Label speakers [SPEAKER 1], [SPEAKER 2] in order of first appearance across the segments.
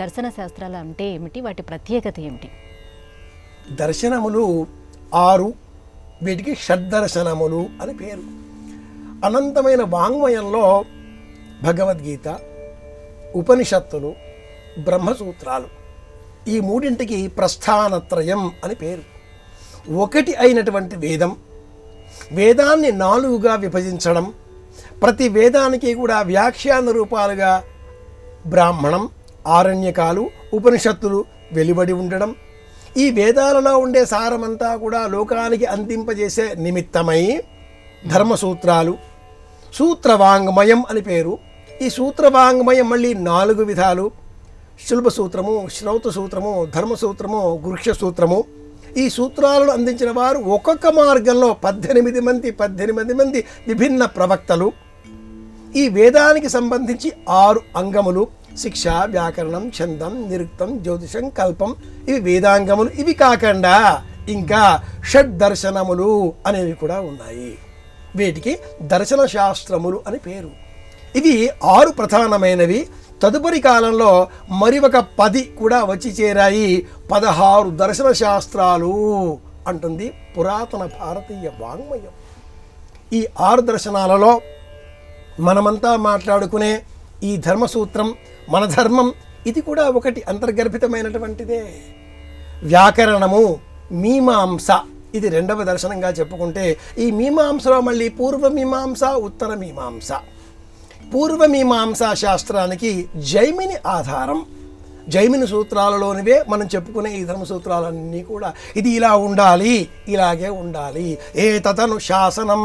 [SPEAKER 1] దర్శన శాస్త్రాలు అంటే ఏమిటి వాటి ప్రత్యేకత ఏమిటి
[SPEAKER 2] దర్శనములు ఆరు వీటికి షడ్దర్శనములు అని పేరు అనంతమైన వాంగ్మయంలో భగవద్గీత ఉపనిషత్తులు బ్రహ్మసూత్రాలు ఈ మూడింటికి ప్రస్థానత్రయం అని పేరు ఒకటి అయినటువంటి వేదం వేదాన్ని నాలుగుగా విభజించడం ప్రతి వేదానికి కూడా వ్యాఖ్యాన రూపాలుగా బ్రాహ్మణం ఆరణ్యకాలు ఉపనిషత్తులు వెలువడి ఉండడం ఈ వేదాలలో ఉండే సారమంతా కూడా లోకానికి అందింపజేసే నిమిత్తమై ధర్మసూత్రాలు సూత్రవాంగ్మయం అని పేరు ఈ సూత్రవాంగ్మయం మళ్ళీ నాలుగు విధాలు శుల్భ సూత్రము శ్రౌత సూత్రము ధర్మసూత్రము గృహ్య సూత్రము ఈ సూత్రాలను అందించిన వారు ఒక్కొక్క మార్గంలో పద్దెనిమిది మంది పద్దెనిమిది మంది విభిన్న ప్రవక్తలు ఈ వేదానికి సంబంధించి ఆరు అంగములు శిక్ష వ్యాకరణం ఛందం నిరుక్తం జ్యోతిషం కల్పం ఇవి వేదాంగములు ఇవి కాకుండా ఇంకా షడ్ దర్శనములు అనేవి కూడా ఉన్నాయి వీటికి దర్శన శాస్త్రములు అని పేరు ఇవి ఆరు ప్రధానమైనవి తదుపరి కాలంలో మరి ఒక పది కూడా వచ్చి చేరాయి పదహారు దర్శన శాస్త్రాలు అంటుంది పురాతన భారతీయ వాంగ్మయం ఈ ఆరు దర్శనాలలో మనమంతా మాట్లాడుకునే ఈ ధర్మసూత్రం మన ధర్మం ఇది కూడా ఒకటి అంతర్గర్భితమైనటువంటిదే వ్యాకరణము మీమాంస ఇది రెండవ దర్శనంగా చెప్పుకుంటే ఈ మీమాంసలో మళ్ళీ పూర్వ మీమాంస ఉత్తర మీమాంస పూర్వ మీమాంసా శాస్త్రానికి జైమిని ఆధారం జైమిని సూత్రాలలోనివే మనం చెప్పుకునే ఈ ధర్మ సూత్రాలన్నీ కూడా ఇది ఇలా ఉండాలి ఇలాగే ఉండాలి ఏ తతను శాసనం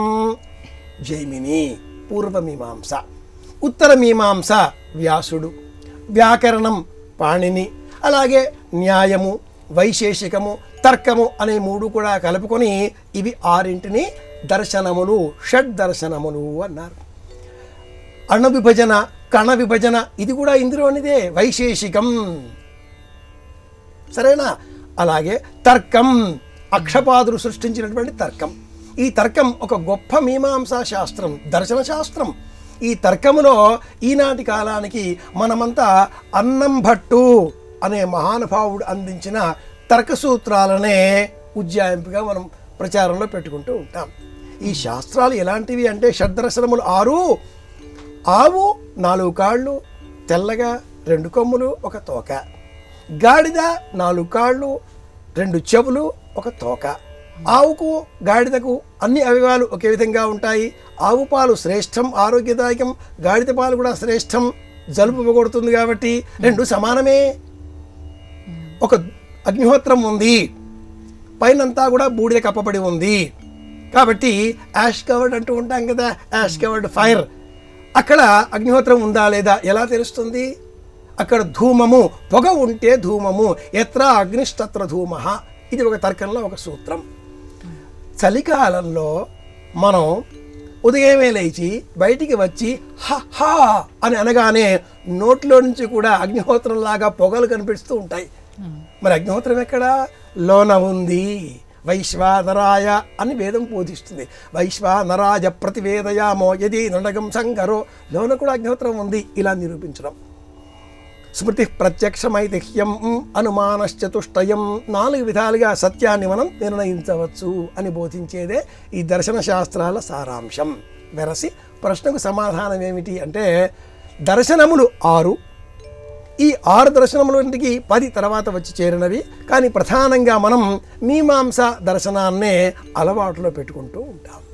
[SPEAKER 2] జైమిని పూర్వమీమాంస ఉత్తర మీమాంస వ్యాసుడు వ్యాకరణం పాణిని అలాగే న్యాయము వైశేషికము తర్కము అనే మూడు కూడా కలుపుకొని ఇవి ఆరింటిని దర్శనములు షడ్ దర్శనములు అన్నారు అణ విభజన కణ విభజన ఇది కూడా ఇందులోనిదే వైశేషికం సరేనా అలాగే తర్కం అక్షపాదులు సృష్టించినటువంటి తర్కం ఈ తర్కం ఒక గొప్ప మీమాంసా శాస్త్రం దర్శన శాస్త్రం ఈ తర్కములో ఈనాటి కాలానికి మనమంతా అన్నం భట్టు అనే మహానుభావుడు అందించిన తర్క సూత్రాలనే ఉజ్జాయింపుగా మనం ప్రచారంలో పెట్టుకుంటూ ఉంటాం ఈ శాస్త్రాలు ఎలాంటివి అంటే షడ్దర్శనములు ఆరు ఆవు నాలుగు కాళ్ళు తెల్లగా రెండు కొమ్ములు ఒక తోక గాడిద నాలుగు కాళ్ళు రెండు చెవులు ఒక తోక ఆవుకు గాడిదకు అన్ని అవయవాలు ఒకే విధంగా ఉంటాయి ఆవు పాలు శ్రేష్టం ఆరోగ్యదాయకం గాడిద పాలు కూడా శ్రేష్టం జలుబు ఇవ్వగొడుతుంది కాబట్టి రెండు సమానమే ఒక అగ్నిహోత్రం ఉంది పైనంతా కూడా బూడిద కప్పబడి ఉంది కాబట్టి యాష్ కవర్డ్ అంటూ ఉంటాం కదా యాష్ కవర్డ్ ఫైర్ అక్కడ అగ్నిహోత్రం ఉందా లేదా ఎలా తెలుస్తుంది అక్కడ ధూమము పొగ ఉంటే ధూమము ఎత్ర అగ్నిష్టత్ర ధూమ ఇది ఒక తర్కంలో ఒక సూత్రం చలికాలంలో మనం ఉదయమే లేచి బయటికి వచ్చి హ హా అని అనగానే నోట్లో నుంచి కూడా అగ్నిహోత్రం లాగా పొగలు కనిపిస్తూ ఉంటాయి మరి అగ్నిహోత్రం ఎక్కడ లోన ఉంది వైశ్వానరాయ అని వేదం బోధిస్తుంది వైశ్వానరాయ ప్రతివేదయామో యది నడగం సంగరో లోన కూడా అగ్నిహోత్రం ఉంది ఇలా నిరూపించడం స్మృతి ప్రత్యక్షమైతిహ్యం అనుమానశ్చతుష్టయం నాలుగు విధాలుగా సత్యాన్ని మనం నిర్ణయించవచ్చు అని బోధించేదే ఈ దర్శన శాస్త్రాల సారాంశం వెరసి ప్రశ్నకు సమాధానం ఏమిటి అంటే దర్శనములు ఆరు ఈ ఆరు దర్శనములకి పది తర్వాత వచ్చి చేరినవి కానీ ప్రధానంగా మనం మీమాంస దర్శనాన్నే అలవాటులో పెట్టుకుంటూ ఉంటాం